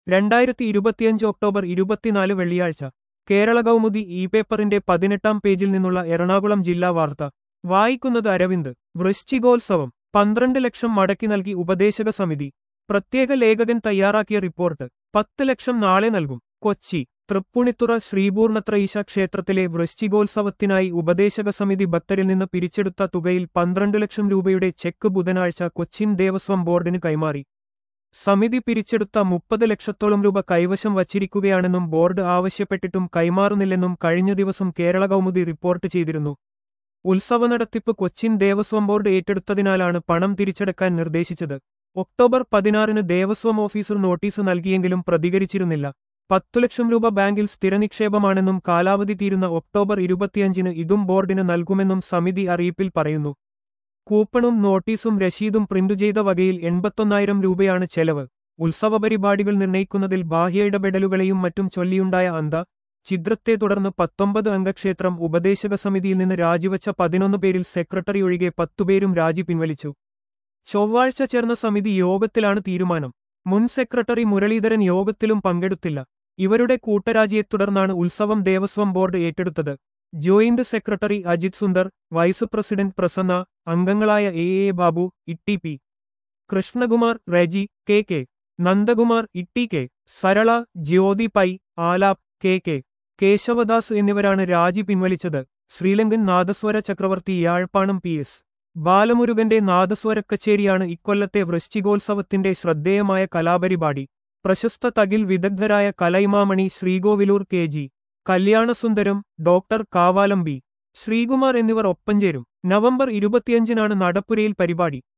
രണ്ടായിരത്തി ഇരുപത്തിയഞ്ച് ഒക്ടോബർ ഇരുപത്തിനാല് വെള്ളിയാഴ്ച കേരള കൗമുദി ഇ പേപ്പറിന്റെ പതിനെട്ടാം പേജിൽ നിന്നുള്ള എറണാകുളം ജില്ലാ വാർത്ത വായിക്കുന്നത് അരവിന്ദ് വൃശ്ചികോത്സവം പന്ത്രണ്ട് ലക്ഷം മടക്കി നൽകി ഉപദേശക സമിതി പ്രത്യേക ലേഖകൻ തയ്യാറാക്കിയ റിപ്പോർട്ട് പത്ത് ലക്ഷം നാളെ നൽകും കൊച്ചി തൃപ്പൂണിത്തുറ ശ്രീപൂർണത്രയീശ ക്ഷേത്രത്തിലെ വൃശ്ചികോത്സവത്തിനായി ഉപദേശക സമിതി ഭക്തരിൽ നിന്ന് പിരിച്ചെടുത്ത തുകയിൽ പന്ത്രണ്ട് ലക്ഷം രൂപയുടെ ചെക്ക് ബുധനാഴ്ച കൊച്ചിൻ ദേവസ്വം ബോർഡിന് കൈമാറി സമിതി പിരിച്ചെടുത്ത മുപ്പത് ലക്ഷത്തോളം രൂപ കൈവശം വച്ചിരിക്കുകയാണെന്നും ബോർഡ് ആവശ്യപ്പെട്ടിട്ടും കൈമാറുന്നില്ലെന്നും കഴിഞ്ഞ ദിവസം കേരള കൗമുദി റിപ്പോർട്ട് ചെയ്തിരുന്നു ഉത്സവ നടത്തിപ്പ് കൊച്ചിൻ ദേവസ്വം ബോർഡ് ഏറ്റെടുത്തതിനാലാണ് പണം തിരിച്ചടക്കാൻ നിർദ്ദേശിച്ചത് ഒക്ടോബർ പതിനാറിന് ദേവസ്വം ഓഫീസർ നോട്ടീസ് നൽകിയെങ്കിലും പ്രതികരിച്ചിരുന്നില്ല പത്തു ലക്ഷം രൂപ ബാങ്കിൽ സ്ഥിരനിക്ഷേപമാണെന്നും കാലാവധി തീരുന്ന ഒക്ടോബർ ഇരുപത്തിയഞ്ചിന് ഇതും ബോർഡിന് നൽകുമെന്നും സമിതി അറിയിപ്പിൽ പറയുന്നു കൂപ്പണും നോട്ടീസും രശീതും പ്രിന്റു ചെയ്ത വകയിൽ എൺപത്തൊന്നായിരം രൂപയാണ് ചെലവ് ഉത്സവ പരിപാടികൾ നിർണയിക്കുന്നതിൽ ബാഹ്യ ഇടപെടലുകളെയും മറ്റും ചൊല്ലിയുണ്ടായ അന്ത ചിത്രത്തെ തുടർന്ന് പത്തൊമ്പത് അംഗക്ഷേത്രം ഉപദേശക സമിതിയിൽ നിന്ന് രാജിവച്ച പതിനൊന്ന് പേരിൽ സെക്രട്ടറി ഒഴികെ പത്തുപേരും രാജി പിൻവലിച്ചു ചൊവ്വാഴ്ച ചേർന്ന സമിതി യോഗത്തിലാണ് തീരുമാനം മുൻ സെക്രട്ടറി മുരളീധരൻ യോഗത്തിലും പങ്കെടുത്തില്ല ഇവരുടെ കൂട്ടരാജിയെ തുടർന്നാണ് ഉത്സവം ദേവസ്വം ബോർഡ് ഏറ്റെടുത്തത് joint secretary Ajith Sundar vice president Prasanna അംഗങ്ങളായ A A Babu Itty P Krishnakumar Reji K K Nandakumar Itty K Sarala Jyothi Pai Alap K K Keshavadas എന്നിവരാണ് രാജി പിൻവലിച്ചത് ശ്രീലങ്കൻ നാദസ്വര ചക്രവർത്തി യാഴ്പ്പാണം പി എസ് ബാലമുരുകന്റെ നാദസ്വര കച്ചേരിയാണ് ഇക്കൊല്ലത്തെ വൃശ്ചികോത്സവത്തിന്റെ ശ്രദ്ധേയമായ കലാപരിപാടി പ്രശസ്ത തകിൽ വിദഗ്ധരായ Kalaimamani Srikovilur K G Kalyanasundaram doctor Kavalam B Sreekumar എന്നിവർ ഒപ്പം ചേരും നവംബർ ഇരുപത്തിയഞ്ചിനാണ് നടപ്പുരയിൽ പരിപാടി